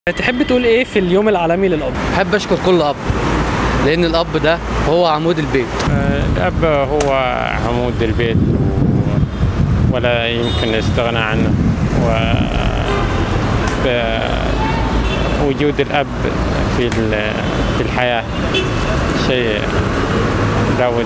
تحب تقول ايه في اليوم العالمي للاب بحب اشكر كل اب لان الاب ده هو عمود البيت الأب هو عمود البيت و- ولا يمكن الاستغناء عنه و ف- وجود الأب في ال- في الحياة شيء لابد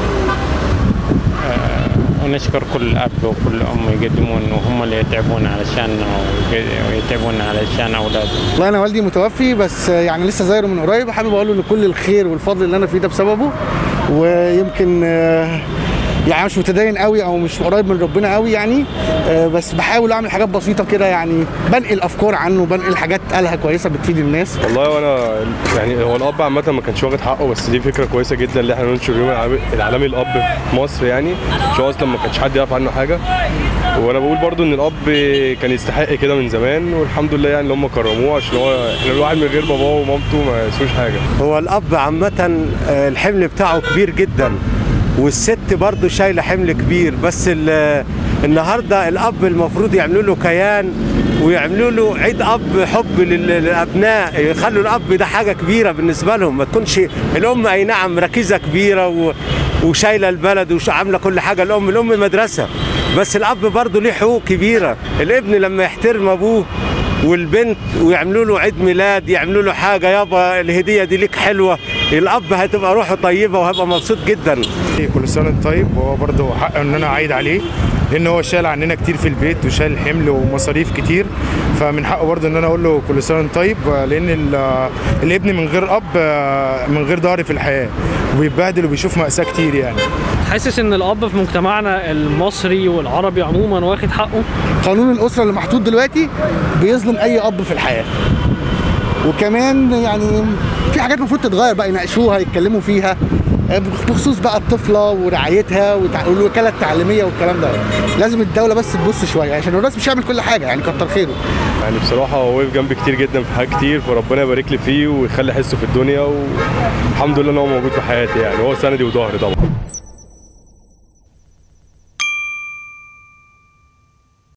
آه، ونشكر كل أب وكل أم يقدمون وهم اللي يتعبون علشاننا ويق- ويتعبون علشان أولادهم والله انا والدي متوفي بس يعني لسه زايره من قريب حابب اقول له ان كل الخير والفضل اللي انا فيه ده بسببه ويمكن آه، يعني مش متدين قوي او مش قريب من ربنا قوي يعني آه، بس بحاول اعمل حاجات بسيطه كده يعني بنقل افكار عنه بنقل حاجات قالها كويسه بتفيد الناس والله وانا يعني هو الاب عامه ما كانش واخد حقه بس دي فكره كويسه جدا ان احنا ننشر اليوم العالمي- العالمي للاب في مصر يعني عشان هو اصلا ما كانش حد يعرف عنه حاجه وانا بقول برضو ان الاب كان يستحق كده من زمان والحمد لله يعني ان هم كرموه عشان هو احنا الواحد من غير باباه ومامته ما يسوش حاجه هو الاب عامة آه، الحمل بتاعه كبير جدا والست برضه شايلة حمل كبير بس ال- النهارده الاب المفروض يعملوا له كيان ويعملوا له عيد اب حب لل- للابناء يخلوا الاب ده حاجه كبيره بالنسبه لهم ما تكونش الام اي نعم ركيزه كبيره و وشايله البلد وعامله كل حاجه الام الام مدرسه بس الاب برضه ليه حقوق كبيره الابن لما يحترم ابوه والبنت ويعملوا له عيد ميلاد يعملوا له حاجه يابا الهديه دي ليك حلوه الاب هتبقى روحه طيبه وهيبقى مبسوط جدا كل سنه وانت طيب وهو برضه حق ان انا اعيد عليه لان هو شايل عننا كتير في البيت وشايل حمل ومصاريف كتير فمن حقه برضه ان انا اقول له كل سنه وانت طيب لان ال- الابن من غير اب من غير ظهر في الحياه وبيتبهدل وبيشوف مأساة كتير يعني حاسس ان الاب في مجتمعنا المصري والعربي عموما واخد حقه قانون الاسره اللي محطوط دلوقتي بيظلم اي اب في الحياه وكمان يعني في حاجات المفروض تتغير بقى يناقشوها يتكلموا فيها آه، بخصوص بقى الطفله ورعايتها وتع- والوكاله التعليميه والكلام ده لازم الدوله بس تبص شويه عشان الناس مش هيعمل كل حاجه يعني كتر خيره يعني بصراحه هو وقف جنبي كتير جدا في حاجات كتير فربنا يبارك لي فيه ويخلي حسه في الدنيا والحمد لله ان هو موجود في حياتي يعني هو سندي وظهري طبعا